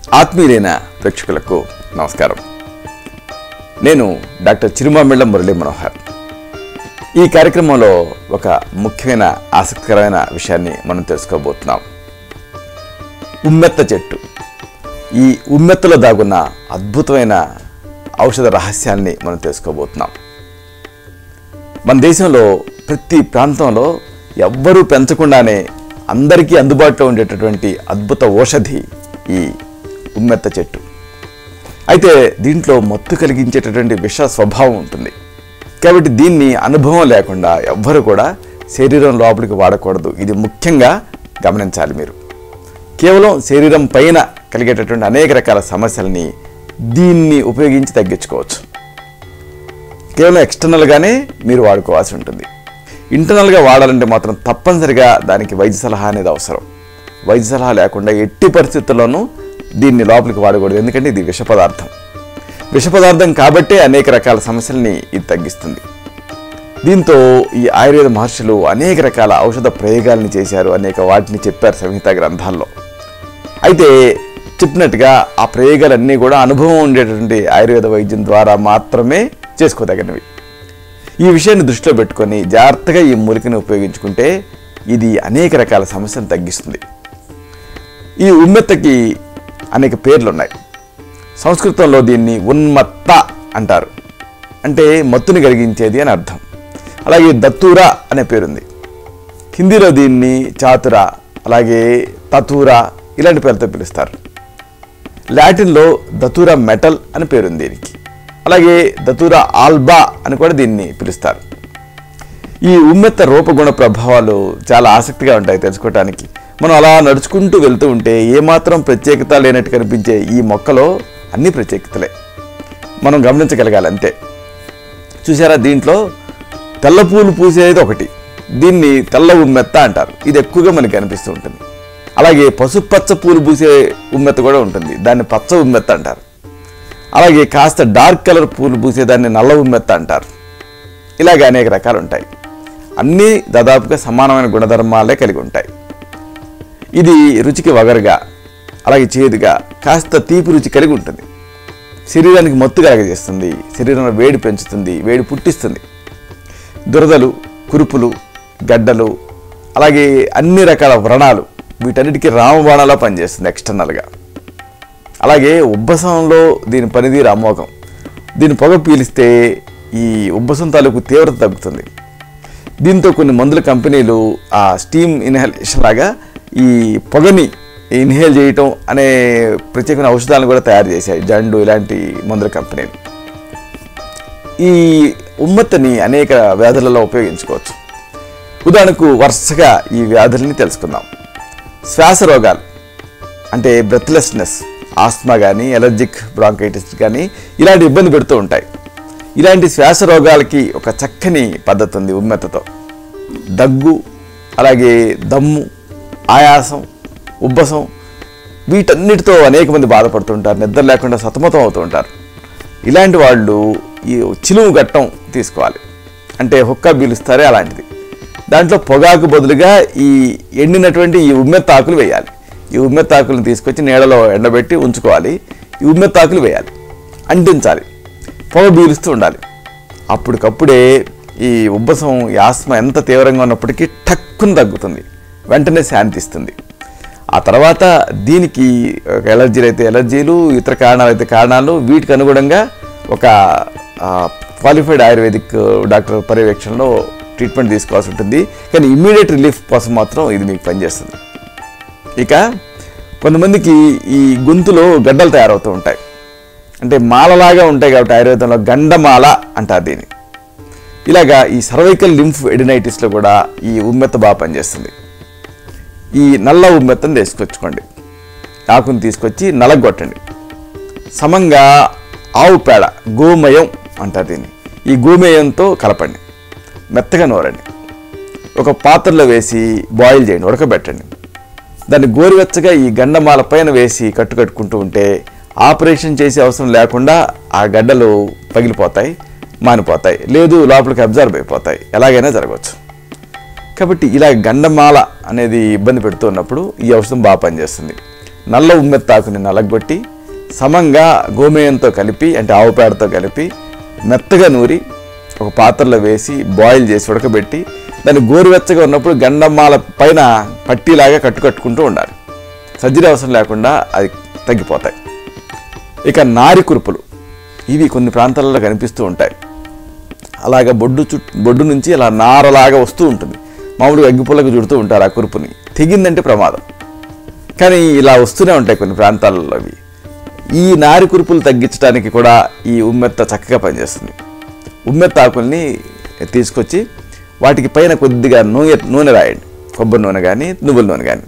ఆత్మీయులైన ప్రేక్షకులకు నమస్కారం నేను డాక్టర్ చిరుమామిళ్ళ మురళీ మనోహర్ ఈ కార్యక్రమంలో ఒక ముఖ్యమైన ఆసక్తికరమైన విషయాన్ని మనం తెలుసుకోబోతున్నాం ఉమ్మెత్త చెట్టు ఈ ఉమ్మెత్తలో దాగున్న అద్భుతమైన ఔషధ రహస్యాన్ని మనం తెలుసుకోబోతున్నాం మన దేశంలో ప్రతి ప్రాంతంలో ఎవ్వరూ పెంచకుండానే అందరికీ అందుబాటులో ఉండేటటువంటి అద్భుత ఔషధి ఈ ఉమ్మెత్త చెట్టు అయితే దీంట్లో మత్తు కలిగించేటటువంటి విష స్వభావం ఉంటుంది కాబట్టి దీన్ని అనుభవం లేకుండా ఎవ్వరు కూడా శరీరం లోపలికి వాడకూడదు ఇది ముఖ్యంగా గమనించాలి మీరు కేవలం శరీరం పైన కలిగేటటువంటి అనేక రకాల సమస్యలని దీన్ని ఉపయోగించి తగ్గించుకోవచ్చు కేవలం ఎక్స్టర్నల్గానే మీరు వాడుకోవాల్సి ఉంటుంది ఇంటర్నల్గా వాడాలంటే మాత్రం తప్పనిసరిగా దానికి వైద్య సలహా అనేది అవసరం వైద్య సలహా లేకుండా ఎట్టి పరిస్థితుల్లోనూ దీన్ని లోపలికి వాడకూడదు ఎందుకంటే ఇది విష పదార్థం విష పదార్థం కాబట్టే అనేక రకాల సమస్యల్ని ఇది తగ్గిస్తుంది దీంతో ఈ ఆయుర్వేద మహర్షులు అనేక రకాల ఔషధ ప్రయోగాలను చేశారు అనేక వాటిని చెప్పారు సంహిత గ్రంథాల్లో అయితే చెప్పినట్టుగా ఆ ప్రయోగాలన్నీ కూడా అనుభవం ఉండేటటువంటి ఆయుర్వేద వైద్యం ద్వారా మాత్రమే చేసుకోదగినవి ఈ విషయాన్ని దృష్టిలో పెట్టుకొని జాగ్రత్తగా ఈ మూలికను ఉపయోగించుకుంటే ఇది అనేక రకాల సమస్యలను తగ్గిస్తుంది ఈ ఉమ్మెత్తకి అనేక పేర్లు ఉన్నాయి సంస్కృతంలో దీన్ని ఉన్మత్త అంటారు అంటే మత్తుని కలిగించేది అని అర్థం అలాగే దత్తూర అనే పేరుంది హిందీలో దీన్ని చాతుర అలాగే తతూర ఇలాంటి పేర్లతో పిలుస్తారు లాటిన్లో దతూరా మెటల్ అని పేరుంది దీనికి అలాగే దతూరా ఆల్బా అని కూడా దీన్ని పిలుస్తారు ఈ ఉమ్మెత్త రూపగుణ ప్రభావాలు చాలా ఆసక్తిగా ఉంటాయి తెలుసుకోవటానికి మనం అలా నడుచుకుంటూ వెళ్తూ ఉంటే ఏమాత్రం ప్రత్యేకత లేనట్టు కనిపించే ఈ మొక్కలో అన్ని ప్రత్యేకతలే మనం గమనించగలగాలి అంతే చూసారా దీంట్లో తెల్ల పూలు పూసేది ఒకటి దీన్ని తెల్ల ఉమ్మెత్త అంటారు ఇది ఎక్కువగా మనకి కనిపిస్తూ ఉంటుంది అలాగే పసుపచ్చ పూలు పూసే ఉమ్మెత్త కూడా ఉంటుంది దాన్ని పచ్చ ఉమ్మెత్త అంటారు అలాగే కాస్త డార్క్ కలర్ పూలు పూసే దాన్ని నల్ల ఉమ్మెత్త అంటారు ఇలాగే అనేక రకాలు ఉంటాయి అన్నీ దాదాపుగా సమానమైన గుణధర్మాలే కలిగి ఉంటాయి ఇది రుచికి వగరుగా అలాగే చేదుగా కాస్త తీపి రుచి కలిగి ఉంటుంది శరీరానికి మత్తు కలగజేస్తుంది శరీరంలో వేడి పెంచుతుంది వేడి పుట్టిస్తుంది దురదలు కురుపులు గడ్డలు అలాగే అన్ని రకాల వ్రణాలు వీటన్నిటికీ రామబాణాలా పనిచేస్తుంది ఎక్స్టర్నల్గా అలాగే ఉబ్బసంలో దీని పనితీరు అమోఘం దీని పొగ పీలిస్తే ఈ ఉబ్బసం తాలూకు తీవ్రత తగ్గుతుంది దీంతో కొన్ని మందుల కంపెనీలు ఆ స్టీమ్ ఇన్హలేషన్ లాగా ఈ పొగని ఇన్హేల్ చేయటం అనే ప్రత్యేకమైన ఔషధాలను కూడా తయారు చేశాయి జండు ఇలాంటి మందుల కంపెనీలు ఈ ఉమ్మత్తని అనేక వ్యాధులలో ఉపయోగించుకోవచ్చు ఉదాహరణకు వరుసగా ఈ వ్యాధుల్ని తెలుసుకుందాం శ్వాస రోగాలు అంటే బ్రెత్లెస్నెస్ ఆస్మా కానీ ఎలర్జిక్ బ్రాంకైటిస్ కానీ ఇలాంటి ఇబ్బంది పెడుతూ ఉంటాయి ఇలాంటి శ్వాస రోగాలకి ఒక చక్కని పద్ధతి ఉంది ఉమ్మెత్తతో దగ్గు అలాగే దమ్ము ఆయాసం ఉబ్బసం వీటన్నిటితో అనేక మంది బాధపడుతుంటారు నిద్ర లేకుండా సతమతం అవుతూ ఉంటారు ఇలాంటి వాళ్ళు ఈ చిలుము గట్టం తీసుకోవాలి అంటే హుక్కా పీలుస్తారే అలాంటిది దాంట్లో పొగాకు బదులుగా ఈ ఎండినటువంటి ఈ ఉమ్మెత్తాకులు వేయాలి ఈ ఉమ్మెత్తాకులను తీసుకొచ్చి నీడలో ఎండబెట్టి ఉంచుకోవాలి ఈ ఉమ్మెత్తాకులు వేయాలి అంటించాలి పొగ పీలుస్తూ ఉండాలి అప్పటికప్పుడే ఈ ఉబ్బసం ఈ ఆస్మ ఎంత తీవ్రంగా ఉన్నప్పటికీ టక్కున తగ్గుతుంది వెంటనే శాంతిస్తుంది ఆ తర్వాత దీనికి ఒక ఎలర్జీలు అయితే ఎలర్జీలు ఇతర కారణాలు అయితే కారణాలు వీటికి అనుగుణంగా ఒక క్వాలిఫైడ్ ఆయుర్వేదిక్ డాక్టర్ పర్యవేక్షణలో ట్రీట్మెంట్ తీసుకోవాల్సి ఉంటుంది కానీ ఇమ్మీడియట్ రిలీఫ్ కోసం మాత్రం ఇది మీకు పనిచేస్తుంది ఇక కొంతమందికి ఈ గొంతులో గడ్డలు తయారవుతూ ఉంటాయి అంటే మాలలాగా ఉంటాయి కాబట్టి ఆయుర్వేదంలో గండమాల అంటారు దీన్ని ఇలాగా ఈ సర్వైకల్ లింఫ్ ఎడినైటిస్లో కూడా ఈ ఉమ్మెత్త బాగా పనిచేస్తుంది ఈ నల్ల ఉమ్మెత్తను తీసుకొచ్చుకోండి ఆకుని తీసుకొచ్చి నలగొట్టండి సమంగా ఆవు పేడ గోమయం అంటారు దీన్ని ఈ గోమయంతో కలపండి మెత్తగా నూరండి ఒక పాత్రలో వేసి బాయిల్ చేయండి ఉడకబెట్టండి దాన్ని గోరువెచ్చగా ఈ గండమాల పైన వేసి కట్టుకట్టుకుంటూ ఉంటే ఆపరేషన్ చేసే అవసరం లేకుండా ఆ గడ్డలు పగిలిపోతాయి మానిపోతాయి లేదు లోపలికి అబ్జర్వ్ అయిపోతాయి ఎలాగైనా జరగవచ్చు కాబట్టి ఇలా గండమాల అనేది ఇబ్బంది పెడుతూ ఉన్నప్పుడు ఈ ఔషధం బాగా పనిచేస్తుంది నల్ల ఉమ్మెత్తాకుని నలగొట్టి సమంగా గోమేయంతో కలిపి అంటే ఆవు పేడతో కలిపి మెత్తగా నూరి ఒక పాత్రలో వేసి బాయిల్ చేసి ఉడకబెట్టి దాన్ని గోరువెచ్చగా ఉన్నప్పుడు గండమ్మాల పైన పట్టీలాగా కట్టుకట్టుకుంటూ ఉండాలి సర్జరీ అవసరం లేకుండా అది తగ్గిపోతాయి ఇక నారి కురుపులు ఇవి కొన్ని ప్రాంతాలలో కనిపిస్తూ ఉంటాయి అలాగ బొడ్డు చుట్టూ బొడ్డు నుంచి అలా నారలాగా వస్తూ ఉంటుంది మామూలుగా అగ్గిపుల్లకు చుడుతూ ఉంటారు ఆ కురుపుని తెగిందంటే ప్రమాదం కానీ ఇలా వస్తూనే ఉంటాయి కొన్ని ప్రాంతాలలో అవి ఈ నారి కురుపులు తగ్గించడానికి కూడా ఈ ఉమ్మెత్త చక్కగా పనిచేస్తుంది ఉమ్మెత్త ఆకుల్ని తీసుకొచ్చి వాటికి పైన కొద్దిగా నూనె నూనె రాయండి కొబ్బరి నూనె కానీ నువ్వుల నూనె కానీ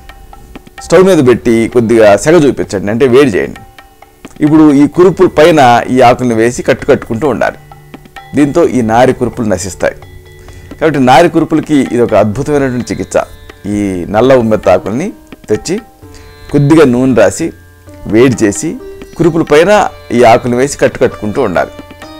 స్టవ్ మీద పెట్టి కొద్దిగా సెగ చూపించండి అంటే వేడి చేయండి ఇప్పుడు ఈ కురుపుల పైన ఈ ఆకుల్ని వేసి కట్టు కట్టుకుంటూ ఉండాలి దీంతో ఈ నారి కురుపులు నశిస్తాయి కాబట్టి నారి కురుపులకి ఇది ఒక అద్భుతమైనటువంటి చికిత్స ఈ నల్ల ఉమ్మెత్త ఆకుల్ని తెచ్చి కొద్దిగా నూనె రాసి వేడి చేసి కురుపుల పైన ఈ ఆకులు వేసి కట్టు కట్టుకుంటూ ఉండాలి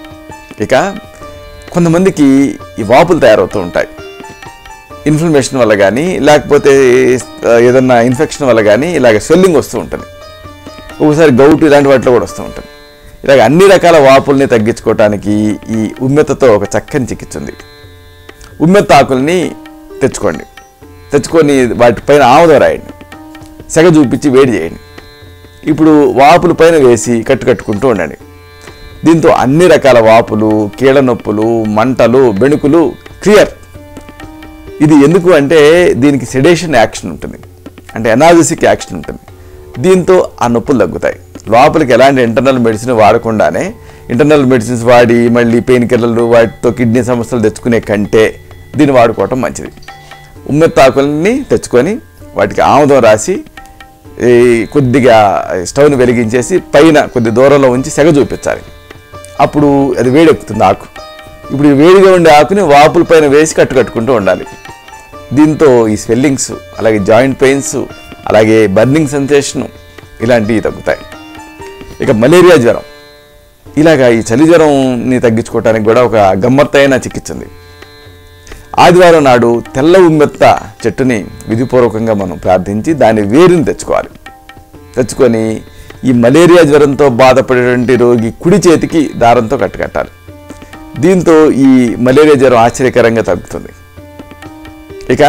ఇక కొంతమందికి ఈ వాపులు తయారవుతూ ఉంటాయి ఇన్ఫ్లమేషన్ వల్ల కానీ లేకపోతే ఆ, ఏదన్నా ఇన్ఫెక్షన్ వల్ల కానీ ఇలాగ స్వెల్లింగ్ వస్తూ ఉంటుంది ఒకసారి గౌటు ఇలాంటి వాటిలో కూడా వస్తూ ఉంటుంది ఇలాగ అన్ని రకాల వాపుల్ని తగ్గించుకోవటానికి ఈ ఉమ్మెత్తతో ఒక చక్కని చికిత్స ఉంది ఉమ్మెత్త ఆకుల్ని తెచ్చుకోండి తెచ్చుకొని వాటిపైన ఆముదం రాయండి సెగ చూపించి వేడి చేయండి ఇప్పుడు వాపుల పైన వేసి కట్టు కట్టుకుంటూ ఉండండి దీంతో అన్ని రకాల వాపులు కీళ్ళ నొప్పులు మంటలు బెణుకులు క్లియర్ ఇది ఎందుకు అంటే దీనికి సెడేషన్ యాక్షన్ ఉంటుంది అంటే ఎనాలిసిక్ యాక్షన్ ఉంటుంది దీంతో ఆ నొప్పులు తగ్గుతాయి లోపలికి ఎలాంటి ఇంటర్నల్ మెడిసిన్ వాడకుండానే ఇంటర్నల్ మెడిసిన్స్ వాడి మళ్ళీ పెయిన్ కిల్లర్లు వాటితో కిడ్నీ సమస్యలు తెచ్చుకునే కంటే దీన్ని వాడుకోవటం మంచిది ఉమ్మెత్తాకుల్ని తెచ్చుకొని వాటికి ఆముదం రాసి ఈ కొద్దిగా స్టవ్ని వెలిగించేసి పైన కొద్ది దూరంలో ఉంచి సెగ చూపించాలి అప్పుడు అది వేడెక్కుతుంది ఆకు ఇప్పుడు ఈ వేడిగా ఉండే ఆకుని వాపుల పైన వేసి కట్టు కట్టుకుంటూ ఉండాలి దీంతో ఈ స్వెల్లింగ్స్ అలాగే జాయింట్ పెయిన్స్ అలాగే బర్నింగ్ సెన్సేషన్ ఇలాంటివి తగ్గుతాయి ఇక మలేరియా జ్వరం ఇలాగా ఈ చలి జ్వరంని తగ్గించుకోవడానికి కూడా ఒక గమ్మత్తైన చికిత్స ఉంది ఆదివారం నాడు తెల్ల ఉమ్మెత్త చెట్టుని విధిపూర్వకంగా మనం ప్రార్థించి దాని వేరుని తెచ్చుకోవాలి తెచ్చుకొని ఈ మలేరియా జ్వరంతో బాధపడేటువంటి రోగి కుడి చేతికి దారంతో కట్టుకట్టాలి దీంతో ఈ మలేరియా జ్వరం ఆశ్చర్యకరంగా తగ్గుతుంది ఇక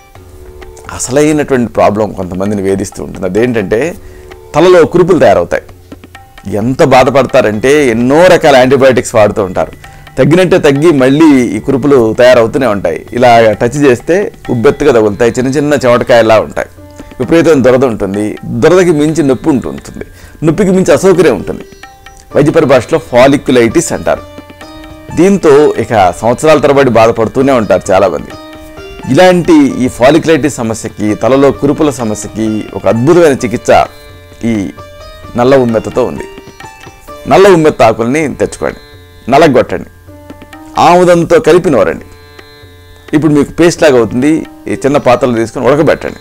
అసలైనటువంటి ప్రాబ్లం కొంతమందిని వేధిస్తూ ఉంటుంది అదేంటంటే తలలో కురుపులు తయారవుతాయి ఎంత బాధపడతారంటే ఎన్నో రకాల యాంటీబయాటిక్స్ వాడుతూ ఉంటారు తగ్గినట్టే తగ్గి మళ్ళీ ఈ కురుపులు తయారవుతూనే ఉంటాయి ఇలా టచ్ చేస్తే ఉబ్బెత్తుగా తగులుతాయి చిన్న చిన్న చెమటకాయలా ఉంటాయి విపరీతమైన దురద ఉంటుంది దురదకి మించి నొప్పి ఉంటుంది నొప్పికి మించి అసౌకర్యం ఉంటుంది వైద్య పరిభాషలో ఫాలిక్యులైటిస్ అంటారు దీంతో ఇక సంవత్సరాల తరబడి బాధపడుతూనే ఉంటారు చాలామంది ఇలాంటి ఈ ఫాలిక్యులైటిస్ సమస్యకి తలలో కురుపుల సమస్యకి ఒక అద్భుతమైన చికిత్స ఈ నల్ల ఉమ్మెత్తతో ఉంది నల్ల ఉమ్మెత్త ఆకుల్ని తెచ్చుకోండి నలగొట్టండి ఆముదంతో కలిపి నోరండి ఇప్పుడు మీకు పేస్ట్ లాగా అవుతుంది ఈ చిన్న పాత్రలు తీసుకొని ఉడకబెట్టండి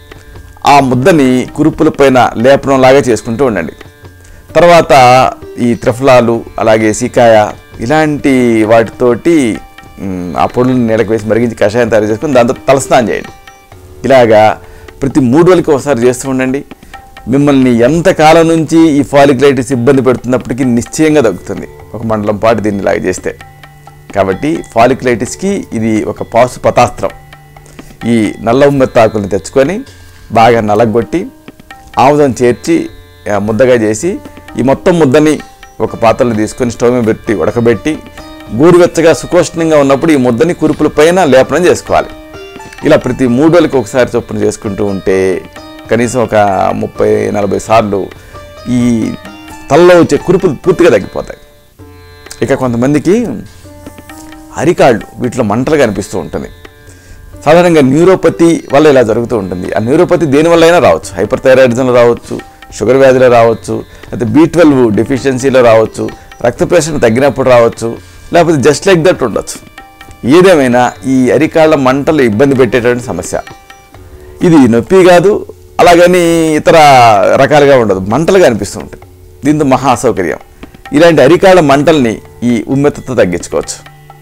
ఆ ముద్దని కురుపుల పైన లేపనం లాగా చేసుకుంటూ ఉండండి తర్వాత ఈ త్రిఫలాలు అలాగే సీకాయ ఇలాంటి వాటితోటి మ్, ఆ పొడులను నీడకు వేసి మరిగించి కషాయం తయారు చేసుకుని దాంతో తలస్నానం చేయండి ఇలాగా ప్రతి మూడు రోజులకి ఒకసారి చేస్తూ ఉండండి మిమ్మల్ని ఎంతకాలం నుంచి ఈ ఫాలిక్లైటిస్ ఇబ్బంది పెడుతున్నప్పటికీ నిశ్చయంగా తగ్గుతుంది ఒక మండలం పాటు దీన్ని ఇలాగ చేస్తే కాబట్టి ఫాలిక్లైటిస్కి ఇది ఒక పాసు పతాస్త్రం ఈ నల్ల ఉమ్మెత్తాకుల్ని తెచ్చుకొని బాగా నలగొట్టి ఆముదం చేర్చి ఆ, ముద్దగా చేసి ఈ మొత్తం ముద్దని ఒక పాత్రలో తీసుకొని స్టవ్ మీద పెట్టి ఉడకబెట్టి గోరువెచ్చగా సుకోష్ణంగా ఉన్నప్పుడు ఈ ముద్దని కురుపుల పైన లేపనం చేసుకోవాలి ఇలా ప్రతి మూడు రోజులకి ఒకసారి చొప్పున చేసుకుంటూ ఉంటే కనీసం ఒక ముప్పై నలభై సార్లు ఈ తలలో వచ్చే కురుపులు పూర్తిగా తగ్గిపోతాయి ఇక కొంతమందికి అరికాళ్ళు వీటిలో మంటలు కనిపిస్తూ ఉంటుంది సాధారణంగా న్యూరోపతి వల్ల ఇలా జరుగుతూ ఉంటుంది ఆ న్యూరోపతి దేని వల్ల అయినా రావచ్చు హైపర్ థైరాయిడిజంలో రావచ్చు షుగర్ వ్యాధిలో రావచ్చు లేకపోతే బీ ట్వెల్వ్ డెఫిషియన్సీలో రావచ్చు రక్త ప్రెషర్ తగ్గినప్పుడు రావచ్చు లేకపోతే జస్ట్ లైక్ దట్ ఉండొచ్చు ఏదేమైనా ఈ అరికాళ్ళ మంటలు ఇబ్బంది పెట్టేటువంటి సమస్య ఇది నొప్పి కాదు అలాగని ఇతర రకాలుగా ఉండదు మంటలుగా అనిపిస్తూ ఉంటుంది దీంతో మహా అసౌకర్యం ఇలాంటి అరికాళ్ళ మంటల్ని ఈ ఉమ్మెత్తతో తగ్గించుకోవచ్చు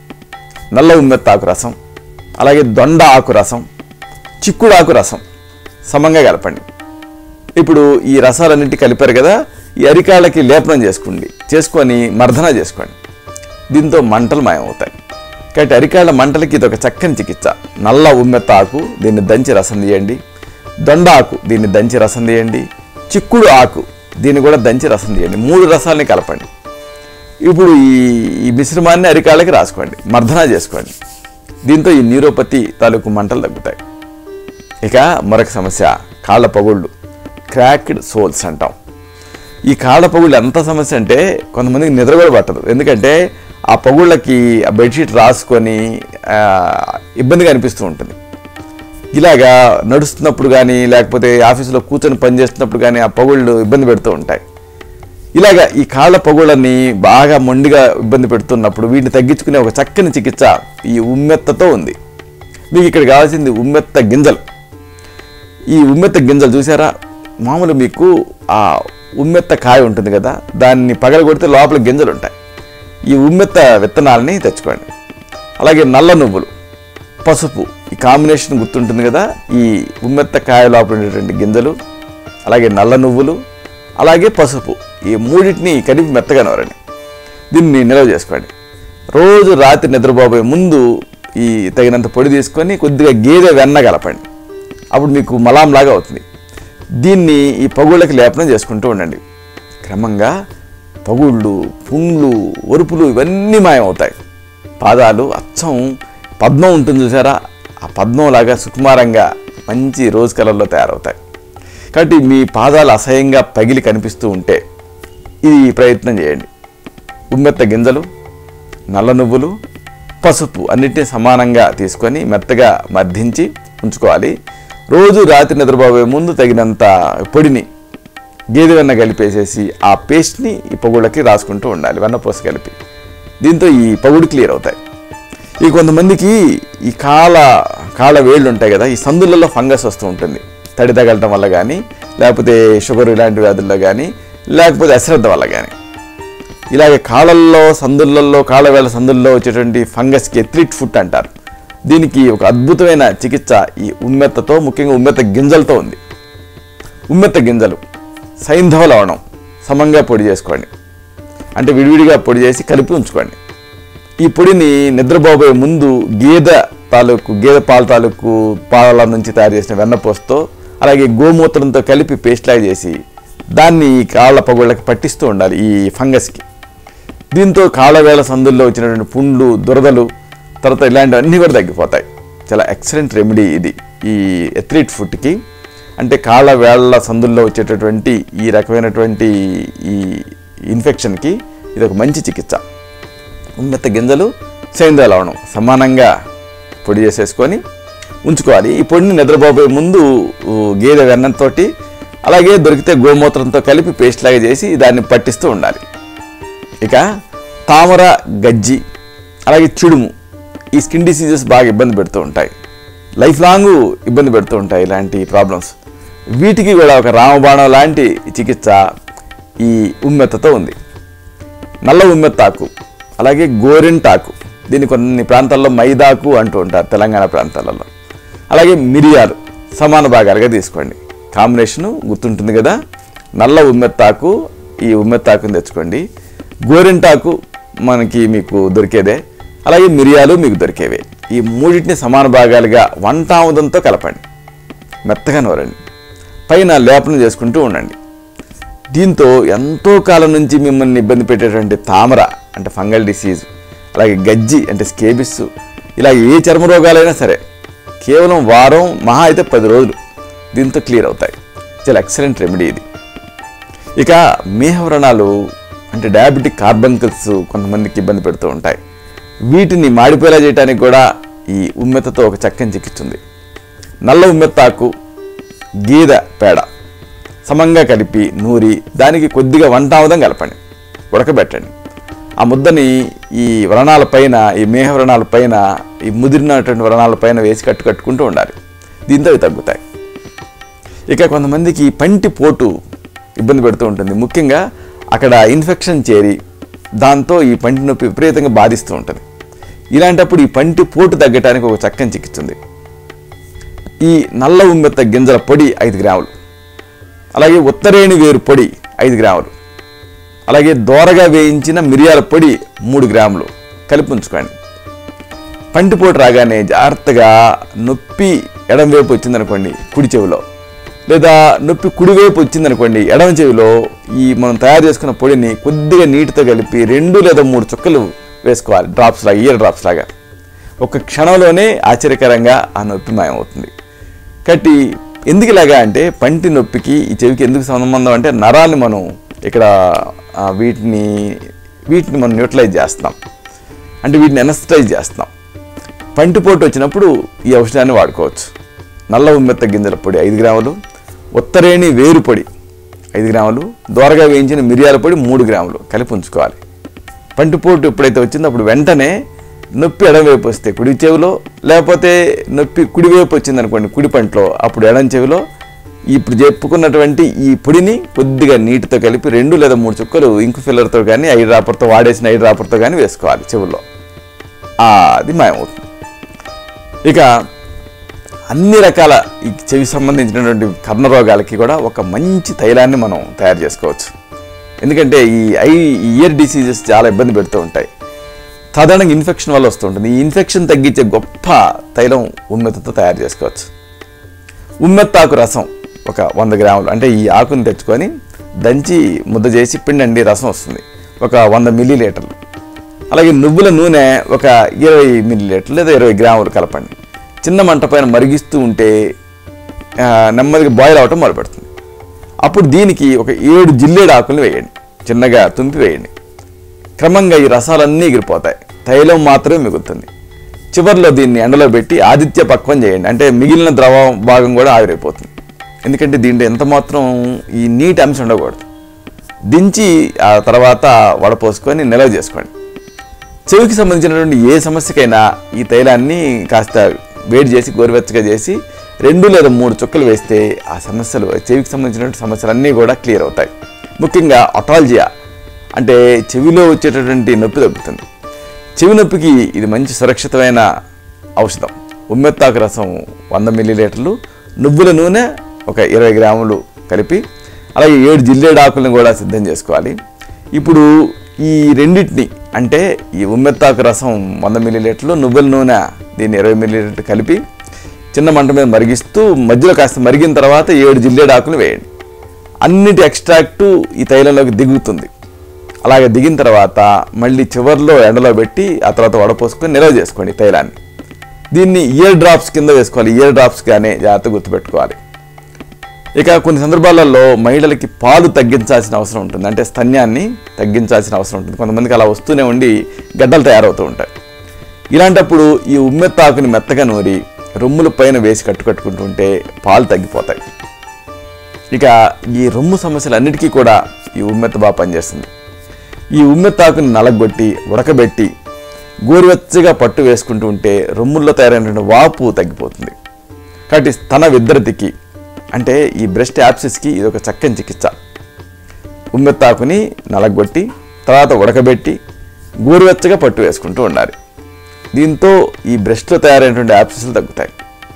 నల్ల ఉమ్మెత్త ఆకు రసం అలాగే దొండ ఆకు రసం చిక్కుడు ఆకు రసం సమంగా కలపండి ఇప్పుడు ఈ రసాలన్నింటి కలిపారు కదా ఈ అరికాళ్ళకి లేపనం చేసుకోండి చేసుకొని మర్దన చేసుకోండి దీంతో మంటలు మాయమవుతాయి కాబట్టి అరికాళ్ళ మంటలకి ఇది ఒక చక్కని చికిత్స నల్ల ఉమ్మెత్త ఆకు దీన్ని దంచి రసం తీయండి దొండ ఆకు దీన్ని దంచి రసం తీయండి చిక్కుడు ఆకు దీన్ని కూడా దంచి రసం తీయండి మూడు రసాలని కలపండి ఇప్పుడు ఈ ఈ మిశ్రమాన్ని అరికాళ్ళకి రాసుకోండి మర్దన చేసుకోండి దీంతో ఈ న్యూరోపతి తాలూకు మంటలు తగ్గుతాయి ఇక మరొక సమస్య కాళ్ళ పగుళ్ళు క్రాక్డ్ సోల్స్ అంటాం ఈ కాళ్ళ పగుళ్ళు ఎంత సమస్య అంటే కొంతమందికి నిద్ర కూడా పట్టదు ఎందుకంటే ఆ పగుళ్ళకి ఆ బెడ్షీట్ రాసుకొని ఆ, ఇబ్బందిగా అనిపిస్తూ ఉంటుంది ఇలాగా నడుస్తున్నప్పుడు కానీ లేకపోతే ఆఫీసులో కూర్చొని పనిచేస్తున్నప్పుడు కానీ ఆ పగుళ్ళు ఇబ్బంది పెడుతూ ఉంటాయి ఇలాగా ఈ కాళ్ళ పగుళ్ళని బాగా మొండిగా ఇబ్బంది పెడుతున్నప్పుడు వీటిని తగ్గించుకునే ఒక చక్కని చికిత్స ఈ ఉమ్మెత్తతో ఉంది మీకు ఇక్కడ కావాల్సింది ఉమ్మెత్త గింజలు ఈ ఉమ్మెత్త గింజలు చూసారా మామూలు మీకు ఆ ఉమ్మెత్త కాయ ఉంటుంది కదా దాన్ని పగలగొడితే లోపల గింజలు ఉంటాయి ఈ ఉమ్మెత్త విత్తనాలని తెచ్చుకోండి అలాగే నల్ల నువ్వులు పసుపు ఈ కాంబినేషన్ గుర్తుంటుంది కదా ఈ ఉమ్మెత్త కాయ లోపల ఉండేటువంటి గింజలు అలాగే నల్ల నువ్వులు అలాగే పసుపు ఈ మూడింటిని కలిపి మెత్తగా నవరండి దీన్ని నిల్వ చేసుకోండి రోజు రాత్రి నిద్రపోబోయే ముందు ఈ తగినంత పొడి తీసుకొని కొద్దిగా గేదె వెన్న కలపండి అప్పుడు మీకు మలాంలాగా అవుతుంది దీన్ని ఈ పగుళ్ళకి లేపనం చేసుకుంటూ ఉండండి క్రమంగా పగుళ్ళు పుండ్లు ఒరుపులు ఇవన్నీ మాయమవుతాయి పాదాలు అచ్చం పద్మం ఉంటుంది చూసారా ఆ పద్మంలాగా సుకుమారంగా మంచి రోజ్ కలర్లో తయారవుతాయి కాబట్టి మీ పాదాలు అసహ్యంగా పగిలి కనిపిస్తూ ఉంటే ఇది ప్రయత్నం చేయండి ఉమ్మెత్త గింజలు నల్ల నువ్వులు పసుపు అన్నిటిని సమానంగా తీసుకొని మెత్తగా మర్దించి ఉంచుకోవాలి రోజు రాత్రి నిద్రపోయే ముందు తగినంత పొడిని గేదె వెన్న కలిపేసేసి ఆ పేస్ట్ని ఈ పగుళ్ళకి రాసుకుంటూ ఉండాలి వెన్నపూస కలిపి దీంతో ఈ పగుడు క్లియర్ అవుతాయి ఈ కొంతమందికి ఈ కాళ్ళ కాళ్ళ వేళ్ళు ఉంటాయి కదా ఈ సందులలో ఫంగస్ వస్తూ ఉంటుంది తడి తగలటం వల్ల కానీ లేకపోతే షుగర్ ఇలాంటి వ్యాధుల్లో కానీ లేకపోతే అశ్రద్ధ వల్ల కానీ ఇలాగే కాళ్ళల్లో సందులలో కాళ్ళవేళ సందుల్లో వచ్చేటువంటి ఫంగస్కి ఎత్రిట్ ఫుట్ అంటారు దీనికి ఒక అద్భుతమైన చికిత్స ఈ ఉమ్మెత్తతో ముఖ్యంగా ఉమ్మెత్త గింజలతో ఉంది ఉమ్మెత్త గింజలు సైంధవ లవణం సమంగా పొడి చేసుకోండి అంటే విడివిడిగా పొడి చేసి కలిపి ఉంచుకోండి ఈ పొడిని నిద్రపోబోయే ముందు గేదె తాలూకు గేదె పాల తాలూకు పాల నుంచి తయారు చేసిన వెన్నపోస్తో అలాగే గోమూత్రంతో కలిపి పేస్ట్ లాగా చేసి దాన్ని ఈ కాళ్ళ పగుళ్ళకి పట్టిస్తూ ఉండాలి ఈ ఫంగస్కి దీంతో కాళ్ళవేళ సందుల్లో వచ్చినటువంటి పుండ్లు దురదలు తర్వాత ఇలాంటివన్నీ కూడా తగ్గిపోతాయి చాలా ఎక్సలెంట్ రెమెడీ ఇది ఈ ఎథ్లీట్ ఫుడ్కి అంటే కాళ్ళ వేళ్ళ సందుల్లో వచ్చేటటువంటి ఈ రకమైనటువంటి ఈ ఇన్ఫెక్షన్కి ఇది ఒక మంచి చికిత్స ఉమ్మెత్త గింజలు సేంద్రియ లవణం సమానంగా పొడి చేసేసుకొని ఉంచుకోవాలి ఈ పొడిని నిద్రపోబోయే ముందు ఊ, గేదె వెన్నంతోటి అలాగే దొరికితే గోమూత్రంతో కలిపి పేస్ట్ లాగా చేసి దాన్ని పట్టిస్తూ ఉండాలి ఇక తామర గజ్జి అలాగే చిడుము ఈ స్కిన్ డిసీజెస్ బాగా ఇబ్బంది పెడుతూ ఉంటాయి లైఫ్ లాంగ్ ఇబ్బంది పెడుతూ ఉంటాయి ఇలాంటి ప్రాబ్లమ్స్ వీటికి కూడా ఒక రామబాణం లాంటి చికిత్స ఈ ఉమ్మెత్తతో ఉంది నల్ల ఉమ్మెత్తాకు అలాగే గోరింటాకు దీన్ని కొన్ని ప్రాంతాల్లో మైదాకు అంటూ ఉంటారు తెలంగాణ ప్రాంతాలలో అలాగే మిరియాలు సమాన భాగాలుగా తీసుకోండి కాంబినేషను గుర్తుంటుంది కదా నల్ల ఉమ్మెత్తాకు ఈ ఉమ్మెత్తాకుని తెచ్చుకోండి గోరింటాకు మనకి మీకు దొరికేదే అలాగే మిరియాలు మీకు దొరికేవే ఈ మూడింటిని సమాన భాగాలుగా వంటాముదంతో కలపండి మెత్తగా నూరండి పైన లేపనం చేసుకుంటూ ఉండండి దీంతో ఎంతో కాలం నుంచి మిమ్మల్ని ఇబ్బంది పెట్టేటువంటి తామర అంటే ఫంగల్ డిసీజ్ అలాగే గజ్జి అంటే స్కేబిస్ ఇలా ఏ చర్మ రోగాలైనా సరే కేవలం వారం మహా అయితే పది రోజులు దీంతో క్లియర్ అవుతాయి చాలా ఎక్సలెంట్ రెమెడీ ఇది ఇక మేహవ్రణాలు అంటే డయాబెటిక్ కార్బంకిల్స్ కొంతమందికి ఇబ్బంది పెడుతూ ఉంటాయి వీటిని మాడిపోయేలా చేయడానికి కూడా ఈ ఉమ్మెత్తతో ఒక చక్కని చికిత్స ఉంది నల్ల ఉమ్మెత్తాకు గీద పేడ సమంగా కలిపి నూరి దానికి కొద్దిగా వంటాముదం కలపండి ఉడకబెట్టండి ఆ ముద్దని ఈ వ్రణాల పైన ఈ మేహ వ్రణాల పైన ఈ ముదిరినటువంటి వ్రణాల పైన వేసి కట్టు కట్టుకుంటూ ఉండాలి దీంతో అవి తగ్గుతాయి ఇక కొంతమందికి ఈ పంటి పోటు ఇబ్బంది పెడుతూ ఉంటుంది ముఖ్యంగా అక్కడ ఇన్ఫెక్షన్ చేరి దాంతో ఈ పంటి నొప్పి విపరీతంగా బాధిస్తూ ఉంటుంది ఇలాంటప్పుడు ఈ పంటి పోటు తగ్గటానికి ఒక చక్కని చికిత్స ఉంది ఈ నల్ల ఉమ్మెత్త గింజల పొడి ఐదు గ్రాములు అలాగే ఉత్తరేణి వేరు పొడి ఐదు గ్రాములు అలాగే దోరగా వేయించిన మిరియాల పొడి మూడు గ్రాములు కలిపి ఉంచుకోండి పంటిపోటు రాగానే జాగ్రత్తగా నొప్పి ఎడం వైపు వచ్చిందనుకోండి కుడి చెవిలో లేదా నొప్పి కుడివైపు వచ్చిందనుకోండి ఎడమ చెవిలో ఈ మనం తయారు చేసుకున్న పొడిని కొద్దిగా నీటితో కలిపి రెండు లేదా మూడు చుక్కలు వేసుకోవాలి డ్రాప్స్ లాగా ఇయర్ డ్రాప్స్ లాగా ఒక క్షణంలోనే ఆశ్చర్యకరంగా ఆ నొప్పి మాయమవుతుంది కాబట్టి ఎందుకు ఇలాగా అంటే పంటి నొప్పికి ఈ చెవికి ఎందుకు సంబంధం అంటే నరాల్ని మనం ఇక్కడ ఆ, వీటిని వీటిని మనం న్యూట్రలైజ్ చేస్తాం అంటే వీటిని ఎనస్టైజ్ చేస్తాం పంటిపోటు వచ్చినప్పుడు ఈ ఔషధాన్ని వాడుకోవచ్చు నల్ల ఉమ్మెత్త గింజల పొడి ఐదు గ్రాములు ఉత్తరేణి వేరు పొడి ఐదు గ్రాములు దోరగా వేయించిన మిరియాల పొడి మూడు గ్రాములు కలిపి ఉంచుకోవాలి పంటిపోటు ఎప్పుడైతే వచ్చిందో అప్పుడు వెంటనే నొప్పి ఎడమవైపు వస్తే కుడి చెవిలో లేకపోతే నొప్పి కుడివైపు వచ్చింది అనుకోండి కుడి పంటలో అప్పుడు ఎడం చెవిలో ఇప్పుడు చెప్పుకున్నటువంటి ఈ పొడిని కొద్దిగా నీటితో కలిపి రెండు లేదా మూడు చుక్కలు ఇంకు ఫిల్లర్తో కానీ ఐదు రాపర్తో వాడేసిన ఐదు రాపర్తో కానీ వేసుకోవాలి చెవుల్లో ఆ, అది మాయమవుతుంది ఇక అన్ని రకాల ఈ చెవి సంబంధించినటువంటి కర్ణ రోగాలకి కూడా ఒక మంచి తైలాన్ని మనం తయారు చేసుకోవచ్చు ఎందుకంటే ఈ ఐ ఇయర్ డిసీజెస్ చాలా ఇబ్బంది పెడుతూ ఉంటాయి సాధారణంగా ఇన్ఫెక్షన్ వల్ల వస్తుంటుంది ఈ ఇన్ఫెక్షన్ తగ్గించే గొప్ప తైలం ఉమ్మెత్తతో తయారు చేసుకోవచ్చు ఉమ్మెత్తాకు రసం ఒక వంద గ్రాములు అంటే ఈ ఆకుని తెచ్చుకొని దంచి ముద్ద చేసి పిండండి రసం వస్తుంది ఒక వంద మిల్లీ లీటర్లు అలాగే నువ్వుల నూనె ఒక ఇరవై మిల్లీ లీటర్లు లేదా ఇరవై గ్రాములు కలపండి చిన్న మంట పైన మరిగిస్తూ ఉంటే ఆ, నెమ్మదిగా బాయిల్ అవటం మొదలుపెడుతుంది అప్పుడు దీనికి ఒక ఏడు జిల్లేడు ఆకుల్ని వేయండి చిన్నగా తుంపి వేయండి క్రమంగా ఈ రసాలన్నీ ఎగిరిపోతాయి తైలం మాత్రమే మిగులుతుంది చివర్లో దీన్ని ఎండలో పెట్టి ఆదిత్య పక్వం చేయండి అంటే మిగిలిన ద్రవ భాగం కూడా ఆవిరైపోతుంది ఎందుకంటే దీంట్లో ఎంత మాత్రం ఈ నీటి అంశం ఉండకూడదు దించి ఆ తర్వాత వడపోసుకొని నిల్వ చేసుకోండి చెవికి సంబంధించినటువంటి ఏ సమస్యకైనా ఈ తైలాన్ని కాస్త వేడి చేసి గోరువెచ్చగా చేసి రెండు లేదా మూడు చుక్కలు వేస్తే ఆ సమస్యలు చెవికి సంబంధించినటువంటి సమస్యలన్నీ కూడా క్లియర్ అవుతాయి ముఖ్యంగా అటాల్జియా అంటే చెవిలో వచ్చేటటువంటి నొప్పి తగ్గుతుంది చెవి నొప్పికి ఇది మంచి సురక్షితమైన ఔషధం ఉమ్మెత్తాకు రసం వంద మిల్లీలీటర్లు నువ్వుల నూనె ఒక ఇరవై గ్రాములు కలిపి అలాగే ఏడు జిల్లేడు ఆకులను కూడా సిద్ధం చేసుకోవాలి ఇప్పుడు ఈ రెండింటిని అంటే ఈ ఉమ్మెత్తాకు రసం వంద మిల్లీలీటర్లు నువ్వుల నూనె దీన్ని ఇరవై మిల్లీలీటర్ కలిపి చిన్న మంట మీద మరిగిస్తూ మధ్యలో కాస్త మరిగిన తర్వాత ఏడు జిల్లేడు ఆకులు వేయండి అన్నిటి ఎక్స్ట్రాక్టు ఈ తైలంలోకి దిగుతుంది అలాగే దిగిన తర్వాత మళ్ళీ చివర్లో ఎండలో పెట్టి ఆ తర్వాత వడపోసుకొని నిల్వ చేసుకోండి ఈ తైలాన్ని దీన్ని ఇయర్ డ్రాప్స్ కింద వేసుకోవాలి ఇయర్ డ్రాప్స్ కానీ జాగ్రత్త గుర్తుపెట్టుకోవాలి ఇక కొన్ని సందర్భాలలో మహిళలకి పాలు తగ్గించాల్సిన అవసరం ఉంటుంది అంటే స్తన్యాన్ని తగ్గించాల్సిన అవసరం ఉంటుంది కొంతమందికి అలా వస్తూనే ఉండి గడ్డలు తయారవుతూ ఉంటాయి ఇలాంటప్పుడు ఈ ఉమ్మెత్తాకుని మెత్తగా నూరి రొమ్ముల పైన వేసి కట్టుకట్టుకుంటూ ఉంటే పాలు తగ్గిపోతాయి ఇక ఈ రొమ్ము సమస్యలన్నిటికీ కూడా ఈ ఉమ్మెత్త బాగా పనిచేస్తుంది ఈ ఉమ్మెత్తాకుని నలగొట్టి ఉడకబెట్టి గోరువెచ్చగా పట్టు వేసుకుంటూ ఉంటే రొమ్ముల్లో తయారైనటువంటి వాపు తగ్గిపోతుంది కాబట్టి స్తన విద్రతికి అంటే ఈ బ్రెస్ట్ యాప్సిస్కి ఇది ఒక చక్కని చికిత్స ఉమ్మెత్తాకుని నలగొట్టి తర్వాత ఉడకబెట్టి గోరువెచ్చగా పట్టు వేసుకుంటూ ఉండాలి దీంతో ఈ బ్రెస్ట్లో తయారైనటువంటి యాప్సిస్లు తగ్గుతాయి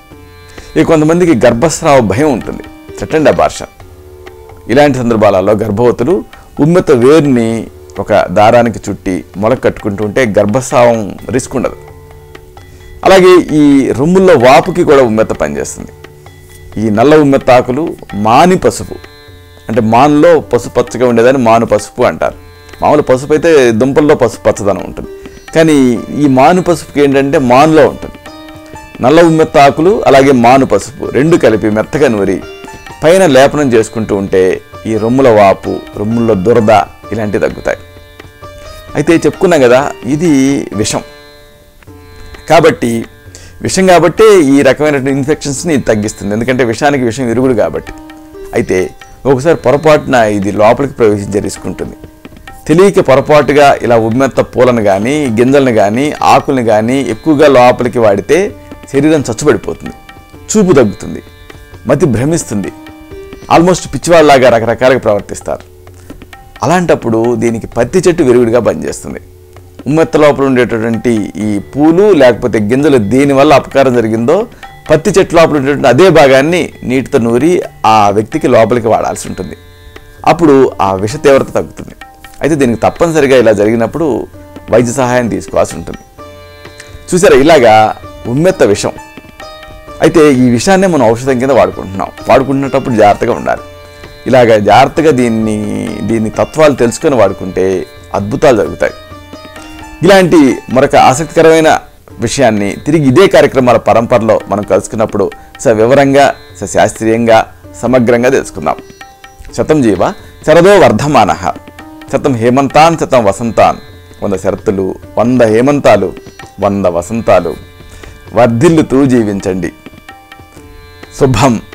ఇక కొంతమందికి గర్భస్రావ భయం ఉంటుంది సెకండ్ అబార్షన్ ఇలాంటి సందర్భాలలో గర్భవతులు ఉమ్మెత్త వేరుని ఒక దారానికి చుట్టి మొలక కట్టుకుంటూ ఉంటే గర్భస్రావం రిస్క్ ఉండదు అలాగే ఈ రొమ్ముల్లో వాపుకి కూడా ఉమ్మెత్త పనిచేస్తుంది ఈ నల్ల ఉమ్మెత్త ఆకులు మాని పసుపు అంటే మాన్లో పసుపు పచ్చగా ఉండేదాన్ని మాను పసుపు అంటారు మామూలు పసుపు అయితే దుంపల్లో పసుపు పచ్చదనం ఉంటుంది కానీ ఈ మాను పసుపుకి ఏంటంటే మాన్లో ఉంటుంది నల్ల ఉమ్మెత్త ఆకులు అలాగే మాను పసుపు రెండు కలిపి మెత్తగా నూరి పైన లేపనం చేసుకుంటూ ఉంటే ఈ రొమ్ముల వాపు రొమ్ముల్లో దురద ఇలాంటివి తగ్గుతాయి అయితే చెప్పుకున్నాం కదా ఇది విషం కాబట్టి విషం కాబట్టే ఈ రకమైనటువంటి ఇన్ఫెక్షన్స్ని ఇది తగ్గిస్తుంది ఎందుకంటే విషానికి విషం విరుగుడు కాబట్టి అయితే ఒకసారి పొరపాటున ఇది లోపలికి ప్రవేశించే రిస్క్ ఉంటుంది తెలియక పొరపాటుగా ఇలా ఉమ్మెత్త పూలను కానీ గింజలను కానీ ఆకుల్ని కానీ ఎక్కువగా లోపలికి వాడితే శరీరం చచ్చుబడిపోతుంది చూపు తగ్గుతుంది మతి భ్రమిస్తుంది ఆల్మోస్ట్ పిచ్చివాళ్ళలాగా రకరకాలుగా ప్రవర్తిస్తారు అలాంటప్పుడు దీనికి పత్తి చెట్టు విరుగుడుగా పనిచేస్తుంది ఉమ్మెత్త లోపల ఉండేటటువంటి ఈ పూలు లేకపోతే గింజలు దేనివల్ల అపకారం జరిగిందో పత్తి చెట్టు లోపల ఉండేటువంటి అదే భాగాన్ని నీటితో నూరి ఆ వ్యక్తికి లోపలికి వాడాల్సి ఉంటుంది అప్పుడు ఆ విష తీవ్రత తగ్గుతుంది అయితే దీనికి తప్పనిసరిగా ఇలా జరిగినప్పుడు వైద్య సహాయం తీసుకోవాల్సి ఉంటుంది చూసారా ఇలాగా ఉమ్మెత్త విషం అయితే ఈ విషయాన్నే మనం ఔషధం కింద వాడుకుంటున్నాం వాడుకుంటున్నప్పుడు జాగ్రత్తగా ఉండాలి ఇలాగ జాగ్రత్తగా దీన్ని దీని తత్వాలు తెలుసుకొని వాడుకుంటే అద్భుతాలు జరుగుతాయి ఇలాంటి మరొక ఆసక్తికరమైన విషయాన్ని తిరిగి ఇదే కార్యక్రమాల పరంపరలో మనం కలుసుకున్నప్పుడు స వివరంగా స శాస్త్రీయంగా సమగ్రంగా తెలుసుకుందాం శతం జీవ శరదో వర్ధమాన శతం హేమంతాన్ శతం వసంతాన్ వంద శరత్తులు వంద హేమంతాలు వంద వసంతాలు వర్ధిల్లుతూ జీవించండి శుభం